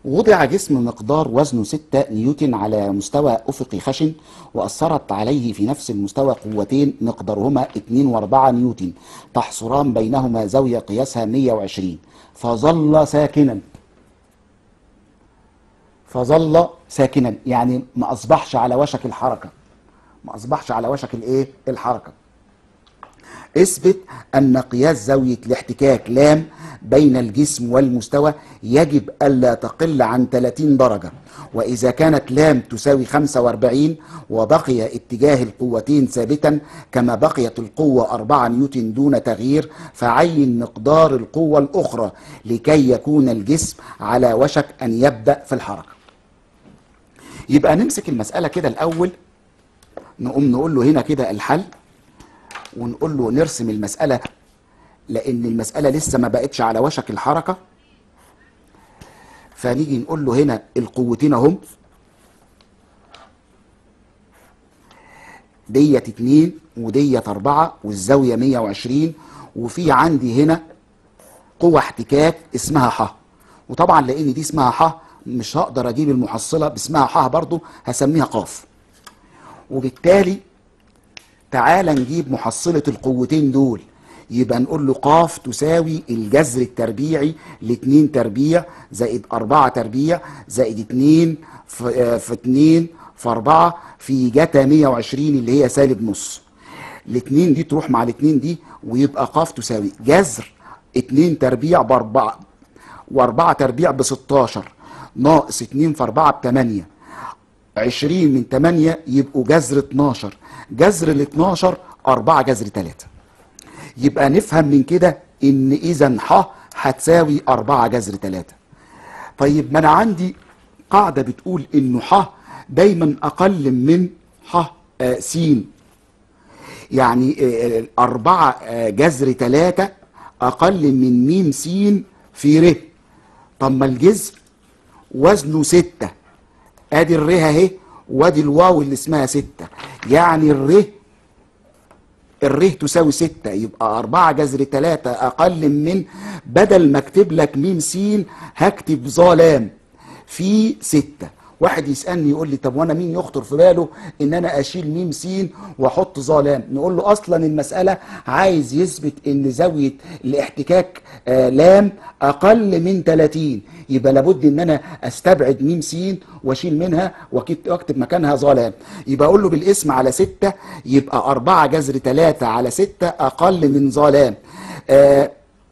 وضع جسم مقدار وزنه 6 نيوتن على مستوى أفقي خشن وأثرت عليه في نفس المستوى قوتين مقدارهما 2 و4 نيوتن تحصران بينهما زاوية قياسها 120 فظل ساكنا فظل ساكنا يعني ما أصبحش على وشك الحركة ما أصبحش على وشك الإيه الحركة اثبت أن قياس زاوية الاحتكاك لام بين الجسم والمستوى يجب ألا تقل عن 30 درجة وإذا كانت لام تساوي 45 وبقي اتجاه القوتين ثابتا كما بقيت القوة 4 نيوتن دون تغيير فعين مقدار القوة الأخرى لكي يكون الجسم على وشك أن يبدأ في الحركة يبقى نمسك المسألة كده الأول نقوم نقول له هنا كده الحل ونقول له نرسم المسألة لأن المسألة لسه ما بقتش على وشك الحركة فنيجي نقول له هنا القوتين اهم ديت اتنين وديت أربعة والزاوية 120 وفي عندي هنا قوة احتكاك اسمها ح وطبعا لأن دي اسمها ح مش هقدر أجيب المحصلة باسمها ح برضو هسميها قاف وبالتالي تعال نجيب محصلة القوتين دول يبقى نقول له قاف تساوي الجذر التربيعي لاتنين تربيع زائد أربعة تربيع زائد اتنين في, في اتنين في أربعة في جتا 120 اللي هي سالب نص الاتنين دي تروح مع الاتنين دي ويبقى قاف تساوي جذر اتنين تربيع بأربعة وأربعة تربيع بستاشر ناقص اتنين في أربعة بتمانية عشرين من تمانية يبقوا جذر اتناشر جذر الاتناشر أربعة جذر تلاتة يبقى نفهم من كده ان اذا ح هتساوي أربعة جذر تلاتة طيب ما انا عندي قاعدة بتقول انه ح دايما اقل من ح آه س يعني آه أربعة آه جذر تلاتة اقل من ميم س في ر طب ما الجذر وزنه ستة ادي الر اهي وادي الواو اللي اسمها ستة يعني الر الره تساوي ستة يبقى أربعة جذر تلاتة أقل من بدل ما أكتب لك ميم سين هكتب ظلام في ستة واحد يسألني يقول لي طب وانا مين يخطر في باله ان انا اشيل ميم سين واحط ظلام نقول له اصلا المسألة عايز يثبت ان زاوية الاحتكاك آه لام اقل من 30 يبقى لابد ان انا استبعد ميم سين واشيل منها واكتب مكانها ظلام يبقى اقول له بالاسم على 6 يبقى 4 جذر 3 على 6 اقل من ظلام آه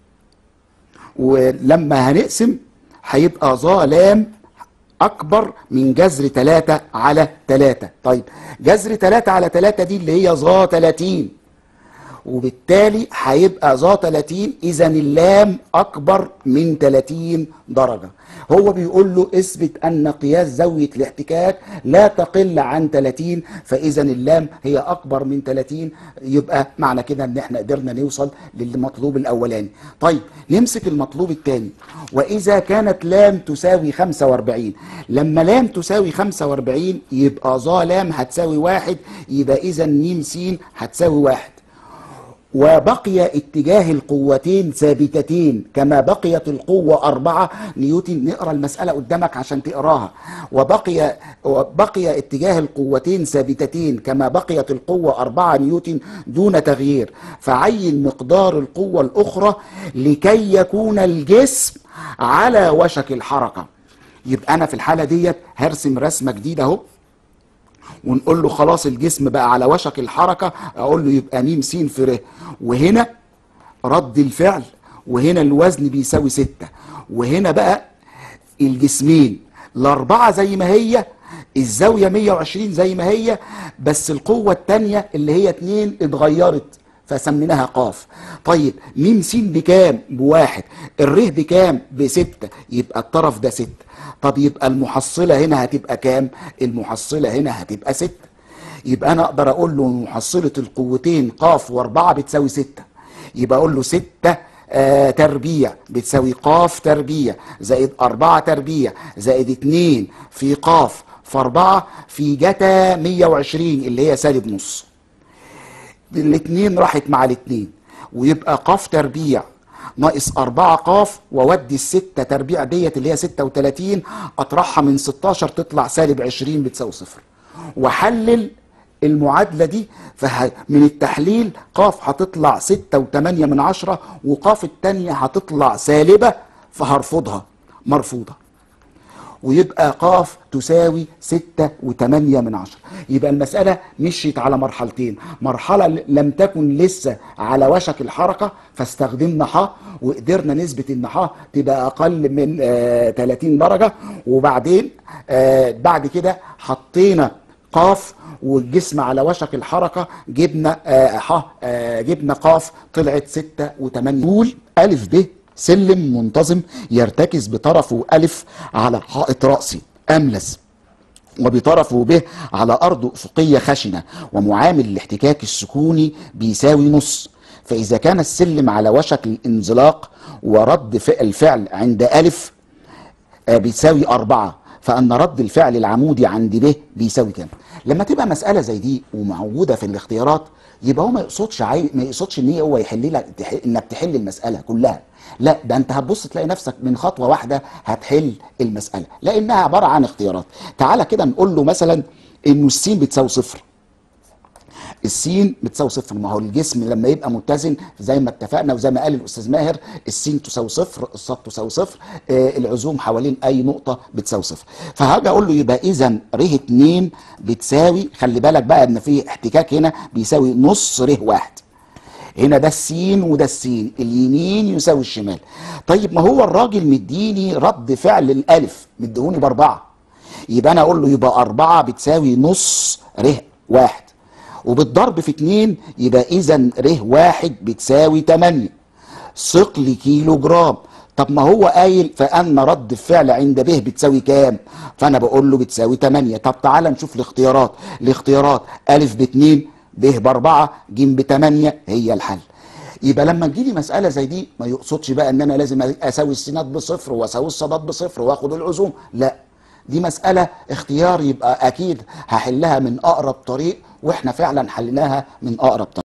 ولما هنقسم هيبقى ظلام اكبر من جذر 3 على 3 طيب جذر 3 على 3 دي اللي هي ظا 30 وبالتالي هيبقى ظا 30 اذا اللام اكبر من 30 درجه هو بيقول له اثبت ان قياس زاويه الاحتكاك لا تقل عن 30 فاذا اللام هي اكبر من 30 يبقى معنى كده ان احنا قدرنا نوصل للمطلوب الاولاني طيب نمسك المطلوب الثاني واذا كانت لام تساوي 45 لما لام تساوي 45 يبقى ظا لام هتساوي واحد يبقى اذا ميم س هتساوي واحد وبقي اتجاه القوتين ثابتتين كما بقيت القوة أربعة نيوتن نقرأ المسألة قدامك عشان تقراها وبقي وبقي اتجاه القوتين ثابتتين كما بقيت القوة أربعة نيوتن دون تغيير فعين مقدار القوة الأخرى لكي يكون الجسم على وشك الحركة يبقى أنا في الحالة ديت هرسم رسمة جديدة أهو ونقول له خلاص الجسم بقى على وشك الحركة اقول له يبقى ميم س في ر وهنا رد الفعل وهنا الوزن بيساوي ستة وهنا بقى الجسمين الأربعة زي ما هي الزاوية 120 زي ما هي بس القوة التانية اللي هي اتنين اتغيرت فسميناها قاف طيب ميم س بكام بواحد الره بكام بستة يبقى الطرف ده ستة طب يبقى المحصلة هنا هتبقى كام المحصلة هنا هتبقى ستة يبقى انا اقدر اقول له محصلة القوتين قاف واربعة بتساوي ستة يبقى اقول له ستة آه تربيع بتساوي قاف تربيع زائد أربعة تربيع زائد اتنين في قاف في أربعة في جتا 120 اللي هي سالب نص الاتنين راحت مع الاتنين ويبقى قاف تربيع ناقص 4 قاف واودي الستة تربيع ديت اللي هي 36 اطرحها من 16 تطلع سالب 20 بتساوي صفر واحلل المعادلة دي فه... من التحليل قاف هتطلع ستة وتمانية من عشرة وقاف التانية هتطلع سالبة فهرفضها مرفوضة ويبقى قاف تساوي ستة وتمانية من عشرة يبقى المسألة مشيت على مرحلتين مرحلة لم تكن لسه على وشك الحركة فاستخدمنا ح وقدرنا نثبت ان ح تبقى اقل من آه 30 درجة وبعدين آه بعد كده حطينا قاف والجسم على وشك الحركة جبنا آه ح آه جبنا قاف طلعت ستة وتمانية نقول ألف ب سلم منتظم يرتكز بطرفه ألف على حائط رأسي أملس وبطرفه ب على أرض أفقية خشنة ومعامل الاحتكاك السكوني بيساوي نص فإذا كان السلم على وشك الانزلاق ورد الفعل عند ألف آه بيساوي أربعة فأن رد الفعل العمودي عند ب بيساوي كام لما تبقى مسألة زي دي وموجودة في الاختيارات يبقى هو ما يقصدش عاي... ما يقصدش ان هو يحل لك تح... انك تحل المسألة كلها لا ده انت هتبص تلاقي نفسك من خطوة واحدة هتحل المسألة لانها عبارة عن اختيارات تعالى كده نقول له مثلا انه السين بتساوي صفر السين بتساوي صفر ما هو الجسم لما يبقى متزن زي ما اتفقنا وزي ما قال الاستاذ ماهر السين تساوي صفر الصاد تساوي صفر آه العزوم حوالين اي نقطه بتساوي صفر فهاجي اقول له يبقى اذا ر 2 بتساوي خلي بالك بقى ان في احتكاك هنا بيساوي نص ر واحد هنا ده السين وده السين اليمين يساوي الشمال طيب ما هو الراجل مديني رد فعل الالف مديهوني باربعه يبقى انا اقول له يبقى اربعه بتساوي نص ر واحد وبالضرب في اتنين يبقى اذا ر واحد بتساوي تمانية ثقل كيلو جرام طب ما هو قايل فان رد الفعل عند ب بتساوي كام فانا بقول له بتساوي 8 طب تعالى نشوف الاختيارات الاختيارات الف باتنين ب باربعة ج بتمانية هي الحل يبقى لما تجيلي مسألة زي دي ما يقصدش بقى ان انا لازم اساوي السينات بصفر واساوي الصادات بصفر واخد العزوم لا دي مسألة اختيار يبقى اكيد هحلها من اقرب طريق واحنا فعلا حلناها من اقرب طريق